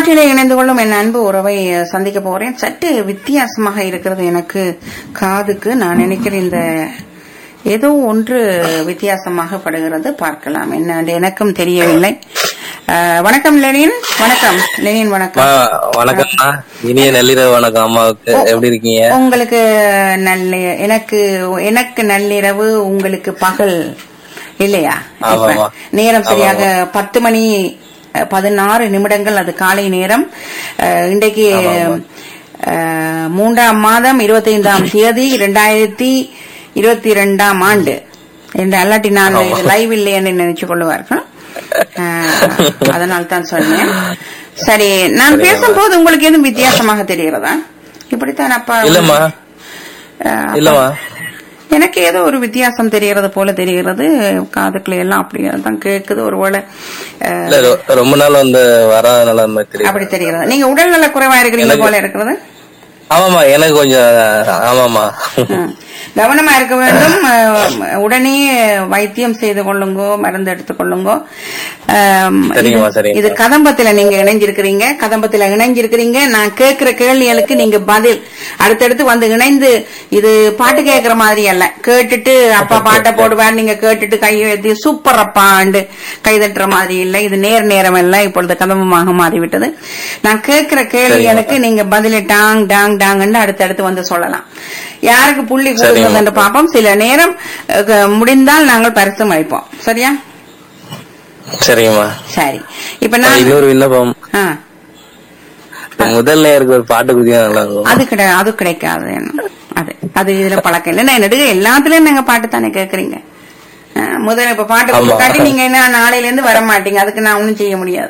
காற்றிலே இணைந்து கொள்ளும் என் அன்பு உறவை அஹ், சந்திக்க போறேன் சற்று வித்தியாசமாக இருக்கிறது எனக்கு காதுக்கு நான் நினைக்கிறேன் இந்த ஏதோ ஒன்று வித்தியாசமாக படுகிறது பார்க்கலாம் என்ன என்று எனக்கும் தெரியவில்லை அஹ், வணக்கம் லெனின் வணக்கம் லெனின் அம்மா, வணக்கம் வணக்கம்மா இனிய நள்ளிரவு வணக்கம் அம்மாவுக்கு எப்படி இருக்கீங்க உங்களுக்கு நல்ல எனக்கு எனக்கு நள்ளிரவு உங்களுக்கு பகல் இல்லையா இப்ப ஆமாமா. நேரம் சரியாக பத்து மணி அஹ், பதினாறு நிமிடங்கள் அது காலை நேரம் அஹ், இன்றைக்கு ஆமாமா. அஹ், மூன்றாம் மாதம் இருபத்தைந்தாம் தேதி இரண்டாயிரத்தி இருபத்தி இரண்டாம் ஆண்டு என்று அல்லாட்டி நான் ஆமா. இது லைவ் இல்லை என்று நினைச்சு கொள்ளுவார்கள் அதனால் தான் சொன்னேன் சரி நான் சரிம்மா. பேசும்போது உங்களுக்கு எதுவும் வித்தியாசமாக தெரிகிறதா இப்படித்தான் அப்பா இல்லம்மா அஹ், அப்பா, இல்லம்மா எனக்கு ஏதோ ஒரு வித்தியாசம் தெரிகிறது போல தெரிகிறது காதுக்குள்ள எல்லாம் அப்படியே தான் கேக்குது ஒருவேளை அஹ், இல்ல ரொ- ரொம்ப நாள் வந்து வராதனால அந்த மாதிரி தெரியும் அப்படி தெரிகிறது நீங்க உடல்நல குறைவா இருக்கிறீங்க எனக்கு- போல இருக்கிறது ஆமாமா எனக்கு கொஞ்சம் ஆமாமா ம். கவனமா இருக்க வேண்டும் அஹ், உடனே வைத்தியம் செய்து கொள்ளுங்கோ மருந்து எடுத்துக் கொள்ளுங்கோ அம், சரிங்கம்மா, இது- சரிங்கம்மா. இது கதம்பத்துல நீங்க இணைஞ்சிருக்கிறீங்க கதம்பத்துல இணைஞ்சிருக்கிறீங்க நான் கேட்கிற கேள்விகளுக்கு நீங்க பதில் அடுத்தடுத்து வந்து இணைந்து இது பாட்டு கேட்கிற மாதிரி அல்ல கேட்டுட்டு அப்பா பாட்டை போடுவார் நீங்க கேட்டுட்டு கையை ஏத்தி சூப்பர் அப்பாண்டு கை தட்டுற மாதிரி இல்லை இது நேர் நேரம் அல்ல இப்பொழுது கதம்பமாக மாறிவிட்டது நான் கேட்கிற கேள்விகளுக்கு நீங்க பதில் டாங் டாங் டாங்ன்னு அடுத்தடுத்து வந்து சொல்லலாம் யாருக்கு புள்ளி கொடுக்கிறது சரிங்கம்மா. என்று பார்ப்போம் சில நேரம் அஹ், முடிந்தால் நாங்கள் பரிசு அளிப்போம் சரியா சரிங்கம்மா சரி இப்ப நான் இன்னொரு விண்ணப்பம் ஆ, முதல் நேருக்கு ஒரு பாட்டு குதியா நல்லா இருக்கும் அது கிடை அது கிடைக்காது என்ன. அது அது இதுல பழக்கம் இல்லை நான் நடுக எல்லாத்துலயும் நீங்க பாட்டு தானே கேக்குறீங்க ஆ, முதல்ல இப்ப பாட்டு ஆமா. காட்டி நீங்க என்ன நாளையில இருந்து வர மாட்டீங்க அதுக்கு நான் ஒண்ணும் செய்ய முடியாது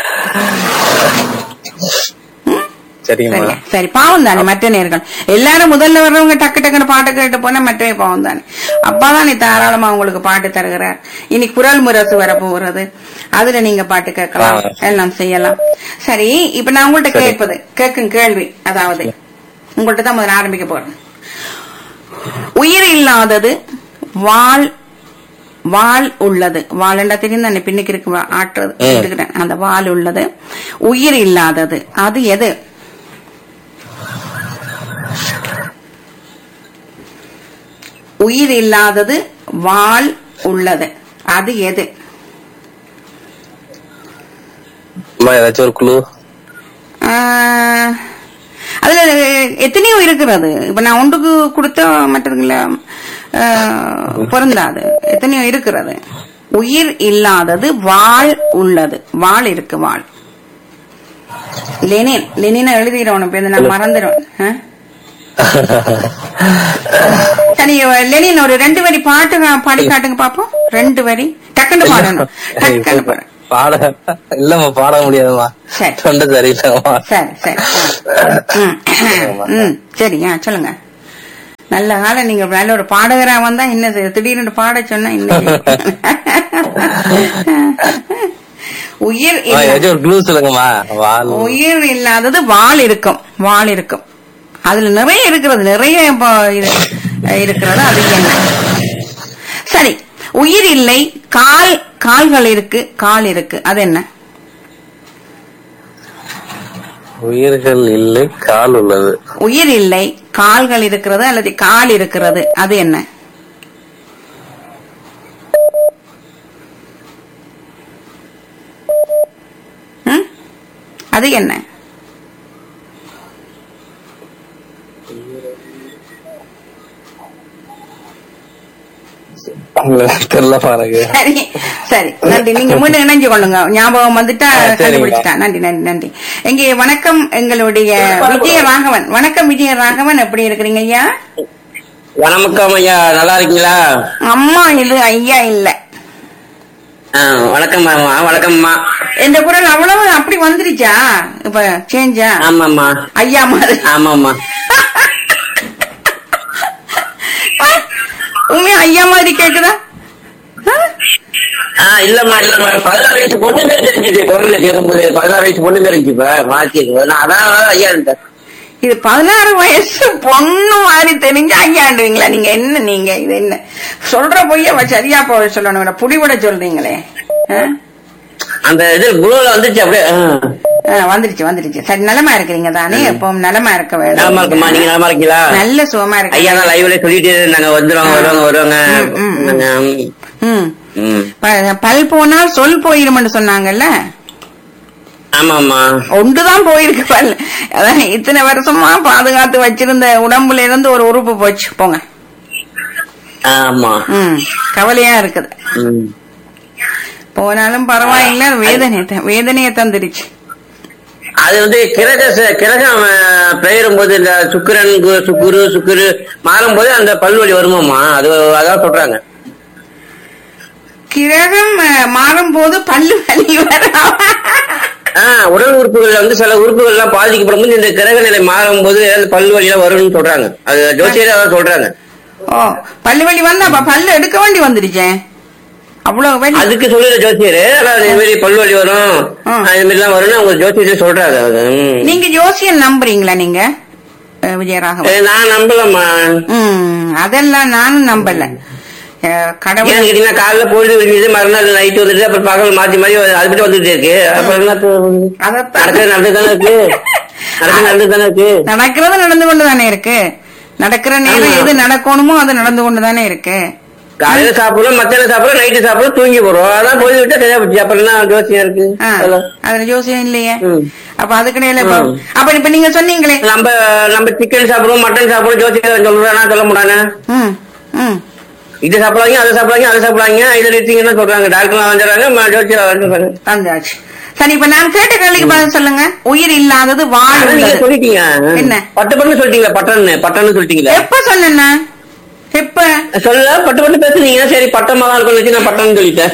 சரிங்கம்மா சரியா சரி பாவம் தானே மற்ற நேர்கள் எல்லாரும் முதல்ல வர்றவங்க டக்கு டக்குன்னு பாட்டு கேட்டு போனா மற்றவே பாவம் தானே அப்பாதான் நீ தாராளமா உங்களுக்கு பாட்டு தருகிறார் இனி குரல் முரசு வர போகிறது அதுல நீங்க பாட்டு கேட்கலாம் ஆ. எல்லாம் செய்யலாம் சரி இப்ப நான் உங்கள்ட்ட சரி. கேட்பது கேட்கும் கேள்வி அதாவது உங்கள்ட்ட தான் முதல்ல ஆரம்பிக்க போறேன் உயிர் இல்லாதது வாழ் வாள் உள்ளது வாழண்டா தெரியும் தானே பின்னுக்கு இருக்கு வா- ஆட்டுறது ம். இருக்கிறேன். அந்த வாள் உள்ளது உயிர் இல்லாதது அது எது உயிர் இல்லாதது வாள் உள்ளது அது எது அம்மா ஏதாச்சும் ஒரு குழு ஆஹ், அதுல எத்தனையோ இருக்கிறது இப்ப நான் ஒன்றுக்கு கொடுத்த மற்றதுல பொருந்தாது எத்தனையோ இருக்கிறது உயிர் இல்லாதது வாழ் உள்ளது வாழ் இருக்கு வாழ் லெனின் லெனின் எழுதிடுவோம் பேருந்து நான் மறந்துடுவேன் ஆ? சரி லெனின் ஒரு ரெண்டு வரி பாட்டு கா- பாடி காட்டுங்க பாப்போம் ரெண்டு வரி டக்குன்னு பாடணும் டக்குன்னு பாடு பாட இல்லம்மா பாட முடியாதும்மா சரி. தொண்டை சரியில்லைம்மா சரி சரி ஆ. ம். ம் சரி ஆ சொல்லுங்க நல்ல காலம் நீங்க வேலை ஒரு பாடகரா வந்தா என்ன செய்ய? திடீர்னு பாட சொன்னா இன்னும் உயிர் அம்மா, இல்லா- ஏதாச்சும் ஒரு குழு சொல்லுங்கம்மா வாழ் உயிர் இல்லாதது வாள் இருக்கும் வாள் இருக்கும் அதுல நிறைய இருக்கிறது நிறைய இப்போ இது- இருக்கிறது அது என்ன சரி உயிர் இல்லை கால் கால்கள் இருக்கு கால் இருக்கு அது என்ன உயிர்கள் இல்லை கால் உள்ளது உயிர் இல்லை கால்கள் இருக்கிறது அல்லது கால் இருக்கிறது அது என்ன ம்? அது என்ன தெரியலமா எனக்கு சரி சரி நன்றி நீங்க மீண்டும் இணைஞ்சு கொள்ளுங்க ஞாபகம் வந்துட்டா ஆ, சரிங்க. கண்டுபிடிச்சிட்டா நன்றி நன்றி நன்றி இங்கே வணக்கம் எங்களுடைய விஜய ராகவன் வணக்கம் விஜய ராகவன் எப்படி இருக்கிறீங்க ஐயா வணக்கம் ஐயா நல்லா இருக்கீங்களா அம்மா இது ஐயா இல்ல ஆ, வணக்கம் மாமா வணக்கம்மா இந்த குரல் அவ்வளவு அப்படி வந்துருச்சா இப்ப சேஞ்சா ஆமாம்மா ஐயா மாதிரி ஆமாம்மா உண்மையா ஐயா மாதிரி கேக்குதா ஆ? ஆ இல்லம்மா இல்லம்மா பதினாறு வயசு பொண்ணு தெரிஞ்சிச்சு குரல்ல கேட்கும்போது பதினாறு வயசு பொண்ணு தெரிஞ்சு இப்ப மாத்தி நான் அதான் ஐயா இருந்தேன் இது பதினாறு வயசு பொண்ணு மாதிரி தெரிஞ்சு ஐயாண்டுவீங்களா நீங்க என்ன நீங்க இது என்ன சொல்ற பொய்ய வ- சரியா போக சொல்லணும் புடிவிட சொல்றீங்களே ஆ? அந்த இது குழுல வந்துச்சு அப்படியே ஆ. ஆ, வந்துருச்சு வந்துருச்சு சரி நலமா இருக்கிறீங்க தானே எப்பவும் நலமா இருக்க நலமா இருக்குமா வேண்டும் நீங்க நலமா இருக்கீங்களா நல்ல சுகமா ஐயா இருக்கு தான் லைவ்ல சொல்லிட்டு நாங்க வந்துருவாங்க வருவாங்க வருவாங்க ம், ம், ம். நாங்க, ம் ம். ப- பல் போனால் சொல் போயிரும்னு சொன்னாங்கல்ல ஆமா ஆமா ஒன்றுதான் போயிருக்கு பல் அதான் இத்தனை வருஷமா பாதுகாத்து வச்சிருந்த உடம்புல இருந்து ஒரு உறுப்பு போச்சு போங்க ஆமா ம் கவலையா இருக்குது ம். போனாலும் பரவாயில்ல வேதனை வேதனையை தந்துடுச்சு அது வந்து கிரக ச- கிரகம் அஹ், பெயரும் போது இந்த சுக்கிரன் கு- சுக்குரு சுக்குரு மாறும் போது அந்த பல்வலி வருமாமா அது அதான் சொல்றாங்க கிரகம் அஹ், மாறும் போது பல்லு வலி வரும் ஆஹ் உடல் உறுப்புகள்ல வந்து சில உறுப்புகள் எல்லாம் பாதிக்கப்படும் போது இந்த கிரக நிலை மாறும் போது அந்த பல்வலி எல்லாம் வரும்னு சொல்றாங்க அது ஜோசியர் அதான் சொல்றாங்க ஓ பல்லு வலி வந்தா அப்ப பல்லு எடுக்க வேண்டி வந்துடுச்சேன் அவ்வளவு வலி அதுக்கு சொல்லுற ஜோசியர் அதான் இதே மாதிரி பல்வலி வரும் ஆ. ஆஹ் இது மாதிரி எல்லாம் வரும்னு அவங்க ஜோசியர் சொல்றாங்க அது ம். நீங்க ஜோசியம் நம்புறீங்களா நீங்க அஹ், விஜயராகவன் ஏய், நான் நம்பலம்மா ம் அதெல்லாம் நானும் நம்பல அஹ், கடவுள் ஏன்னு கேட்டீங்கன்னா காலைல பொழுது விடிஞ்சது மறுநாள் நைட்டு வந்துட்டு அப்புறம் பகல் மாத்தி மாத்தி அது மட்டும் வந்துட்டே இருக்கு அப்புறம் என்ன தோ- அதத்தான். நடக்கிறது நடந்து தானே இருக்கு நடக்கிறது நடந்து தானே இருக்கு நடக்கிறது நடந்து கொண்டு தானே இருக்கு நடக்கிற நேரம் ஆமா. எது நடக்கணுமோ அது நடந்து கொண்டு தானே இருக்கு காலையில சாப்பிடுறோம் மத்தியானம் சாப்பிடுறோம் நைட்டு சாப்பிடுறோம் தூங்கி போறோம் அதான் பொழுது விட்டா சரியா போச்சு அப்புறம் என்ன ஜோசியம் இருக்கு ஆ, அதான். அதுல ஜோசியம் இல்லையே ம். அப்ப அதுக்கிடையில இப்ப ம். அப்ப இப்ப நீங்க சொன்னீங்களே நம்ம நம்ம சிக்கன் சாப்பிடுவோம் மட்டன் சாப்பிடுவோம் ஜோசியம் சொல்றானா சொல்ல முடியானே ம் ம் இது சாப்பிடுவாங்க அதை சாப்பிடுவாங்க அதை சாப்பிடுவாங்க இதை நிறுத்திங்கன்னு சொல்றாங்க டாக்டர் வந்துடுறாங்க ஜோசியம் வந்துடுறாங்க வந்தாச்சு சரி இப்ப நான் கேட்ட கேள்விக்கு பதில் சொல்லுங்க உயிர் இல்லாதது வாழ் ஆனா நீங்க உள்ளது சொல்லிட்டீங்க என்ன? பட்டு பட்டு சொல்லிட்டீங்களா பட்டன்னு பட்டன்னு சொல்லிட்டீங்களா எப்ப சொன்னேன்னா எப்ப சொல்ல பட்டு பட்டு பேசுனீங்க சரி பட்டமா தான் இருக்கும் வச்சு நான் பட்டம்னு சொல்லிட்டேன்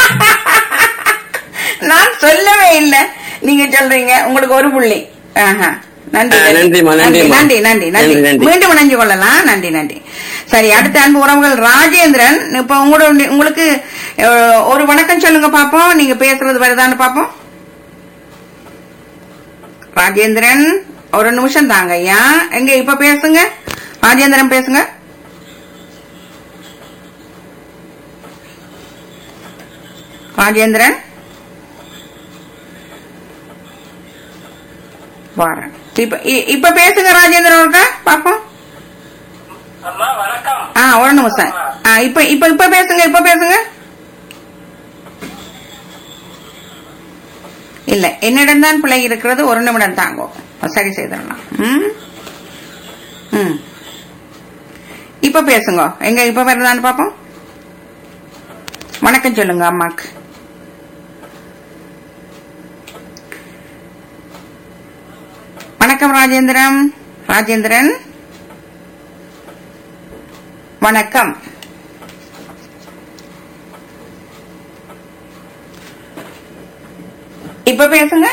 நான் சொல்லவே இல்ல நீங்க சொல்றீங்க உங்களுக்கு ஒரு புள்ளி ஆஹா. நன்றி ஆ, நன்றிம்மா, நன்றி நன்றிம்மா. நன்றி நன்றி நன்றி நன்றி, நன்றி. மீண்டும் இணைஞ்சு கொள்ளலாம் நன்றி நன்றி சரி அடுத்த அன்பு உறவுகள் ராஜேந்திரன் இப்ப உங்களோட உங்களுக்கு அஹ், ஒரு வணக்கம் சொல்லுங்க பாப்போம் நீங்க பேசுறது வருதான்னு பாப்போம் ராஜேந்திரன் ஒரு நிமிஷம் தாங்க ஐயா எங்க இப்ப பேசுங்க ராஜேந்திரன் பேசுங்க ராஜேந்திரன் வரேன் இப்ப இ- இப்ப பேசுங்க ராஜேந்திரன் ஒருக்கா பாப்போம் ஆ ஒரு நிமிஷம் ஆ இப்ப இப்ப இப்ப பேசுங்க இப்ப பேசுங்க இல்ல என்னிடம் தான் பிள்ளை இருக்கிறது ஒரு நிமிடம் தாங்கும் சரி செய்திடலாம் ம் ம் இப்ப பேசுங்க எங்க இப்ப வருதான்னு பாப்போம் வணக்கம் சொல்லுங்க அம்மாக்கு வணக்கம் ராஜேந்திரன் ராஜேந்திரன் வணக்கம் இப்ப பேசுங்க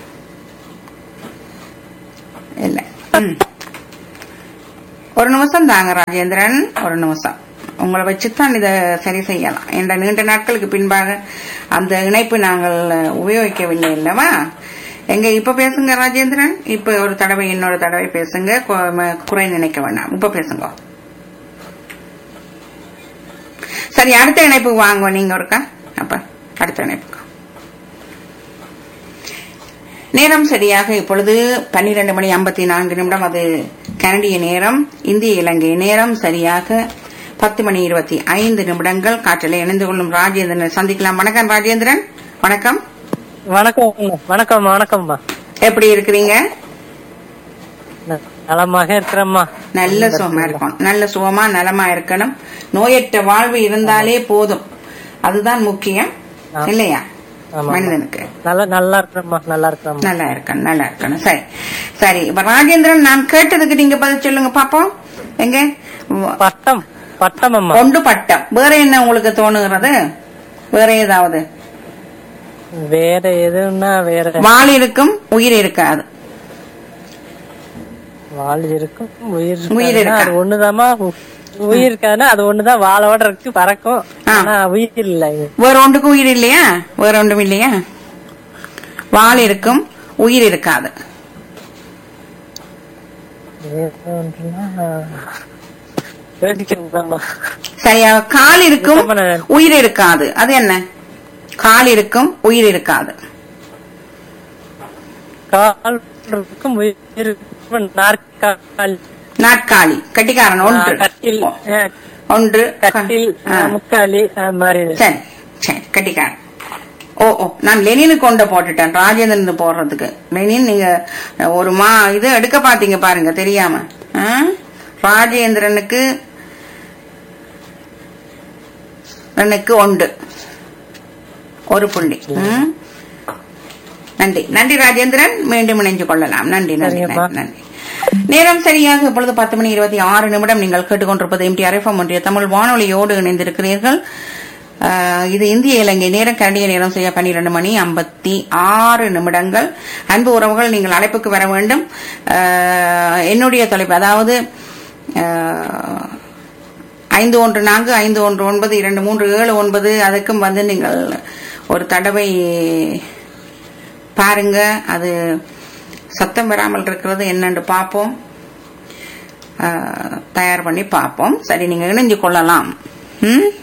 இல்ல ம். ஒரு நிமிஷம் தாங்க ராஜேந்திரன் ஒரு நிமிஷம் உங்களை வச்சுதான் இதை சரி செய்யலாம் என்ற நீண்ட நாட்களுக்கு பின்பாக அந்த இணைப்பு நாங்கள் உபயோகிக்கவில்லை இல்லவா எங்க இப்ப பேசுங்க ராஜேந்திரன் இப்ப ஒரு தடவை இன்னொரு தடவை பேசுங்க கு- ம- குறை நினைக்க வேண்டாம் இப்ப பேசுங்க சரி அடுத்த இணைப்புக்கு வாங்க நீங்க ஒருக்கா அப்ப அடுத்த இணைப்புக்கு நேரம் சரியாக இப்பொழுது பன்னிரண்டு மணி ஐம்பத்தி நான்கு நிமிடம் அது கனடிய நேரம் இந்திய இலங்கை நேரம் சரியாக பத்து மணி இருபத்தி ஐந்து நிமிடங்கள் காற்றில் இணைந்து கொள்ளும் ராஜேந்திரனை சந்திக்கலாம் வணக்கம் ராஜேந்திரன் வணக்கம் வணக்கம் வணக்கம் வணக்கம்மா எப்படி இருக்கிறீங்க ந- நலமாக இருக்கிறேம்மா நல்ல சுகமா இருக்கும் நல்ல சுகமா நலமா இருக்கணும் நோயற்ற வாழ்வு இருந்தாலே போதும் அதுதான் முக்கியம் ஆ. இல்லையா ஆமா. மனிதனுக்கு நல்லா நல்லா இருக்கிறேம்மா நல்லா இருக்கிறேம்மா நல்லா இருக்கணும் நல்லா இருக்கணும் சரி சரி இப்ப ராஜேந்திரன் நான் கேட்டதுக்கு நீங்க பதில் சொல்லுங்க பாப்போம் எங்க வ- பட்டம் பட்டம் அம்மா ஒன்று பட்டம் வேற என்ன உங்களுக்கு தோணுகிறது வேற ஏதாவது வேற எதுன்னா வேற வாள் இருக்கும் உயிர் இருக்காது வாழ் இருக்கும் உயிர் உயிர் இருக்காதுன்னா இருக்கா? அது ஒண்ணுதாம்மா உ- உயிர் இருக்காதுன்னா அது ஒண்ணுதான் வாழோட இருக்கு பறக்கும் ஆ. ஆனா உயிர் இல்ல இது. வேற ஒன்றுக்கு உயிர் இல்லையா வேற ஒன்றும் இல்லையா வாள் இருக்கும் உயிர் இருக்காது வேற ஒன்றுன்னா யோசிக்கிறேன்தாம்மா. சரியா கால் இருக்கும் இப்ப நான் உயிர் இருக்காது அது என்ன கால் இருக்கும் உயிர் இருக்காது கால் இருக்கும் உயிர் இருக்கும் நாற்காலி நாட்காலி கட்டிக்காரன் ஒன்று கட்டில் ஆ, ஒன்று கட்டில் ஆ. ஆ, முக்காலி அது மாதிரி சரி சரி கட்டிக்காரன் ஓ ஓ நான் லெனினுக்கு கொண்ட போட்டுட்டேன் ராஜேந்திரன் போடுறதுக்கு லெனின் நீங்க ஒரு மா இது எடுக்க பாத்தீங்க பாருங்க தெரியாம ஆ? ராஜேந்திரனுக்கு எனக்கு ஒன்று ஒரு புள்ளி ம்? நன்றி நன்றி ராஜேந்திரன் மீண்டும் இணைஞ்சு கொள்ளலாம் நன்றி நன்றி சரிங்கப்பா. நன்றி நன்றி நேரம் சரியாக இப்பொழுது பத்து மணி இருபத்தி ஆறு நிமிடம் நீங்கள் கேட்டுக்கொண்டிருப்பது எம்டி அரேஃபம் ஒன்றிய தமிழ் வானொலியோடு இணைந்திருக்கிறீர்கள் ஆஹ், இது இந்திய இலங்கை நேரம் கண்டிய நேரம் செய்ய பன்னிரண்டு மணி ஐம்பத்தி ஆறு நிமிடங்கள் அன்பு உறவுகள் நீங்கள் அழைப்புக்கு வர வேண்டும் ஆஹ், என்னுடைய தொலைப்பு அதாவது ஆஹ், ஐந்து ஒன்று நான்கு ஐந்து ஒன்று ஒன்பது இரண்டு மூன்று ஏழு ஒன்பது அதுக்கும் வந்து நீங்கள் ஒரு தடவை பாருங்க அது சத்தம் வராமல் இருக்கிறது என்னன்னு பார்ப்போம் ஆஹ், தயார் பண்ணி பார்ப்போம் சரி நீங்க இணைஞ்சு கொள்ளலாம் ம்